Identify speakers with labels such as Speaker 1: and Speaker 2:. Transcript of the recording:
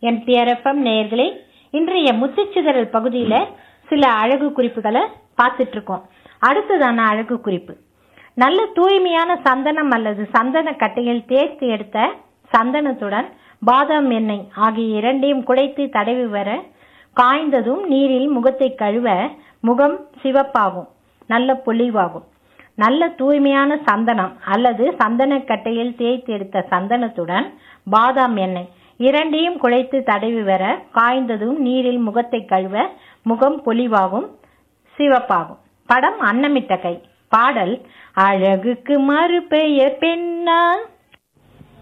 Speaker 1: என்டிஆர்எஃப்எம் நேயர்களே இன்றைய முத்துச்சிதறல் பகுதியில சில அழகு குறிப்புகளை பார்த்துட்டு இருக்கோம் அடுத்ததான அழகு குறிப்பு நல்ல தூய்மையான சந்தனம் அல்லது சந்தன கட்டையில் தேய்த்து எடுத்த சந்தனத்துடன் பாதாம் எண்ணெய் ஆகிய இரண்டையும் குழைத்து தடவி வர காய்ந்ததும் நீரில் முகத்தை கழுவ முகம் சிவப்பாகும் நல்ல பொலிவாகும் நல்ல தூய்மையான சந்தனம் அல்லது சந்தனக்கட்டையில் தேய்த்து எடுத்த சந்தனத்துடன் பாதாம் எண்ணெய் இரண்டையும் குழைத்து தடவி வர காய்ந்ததும் நீரில் முகத்தை கழுவ முகம் பொலிவாகும் சிவப்பாகும் படம் அன்னமிட்ட கை பாடல் அழகுக்கு மறுபெயர் பெண்ணா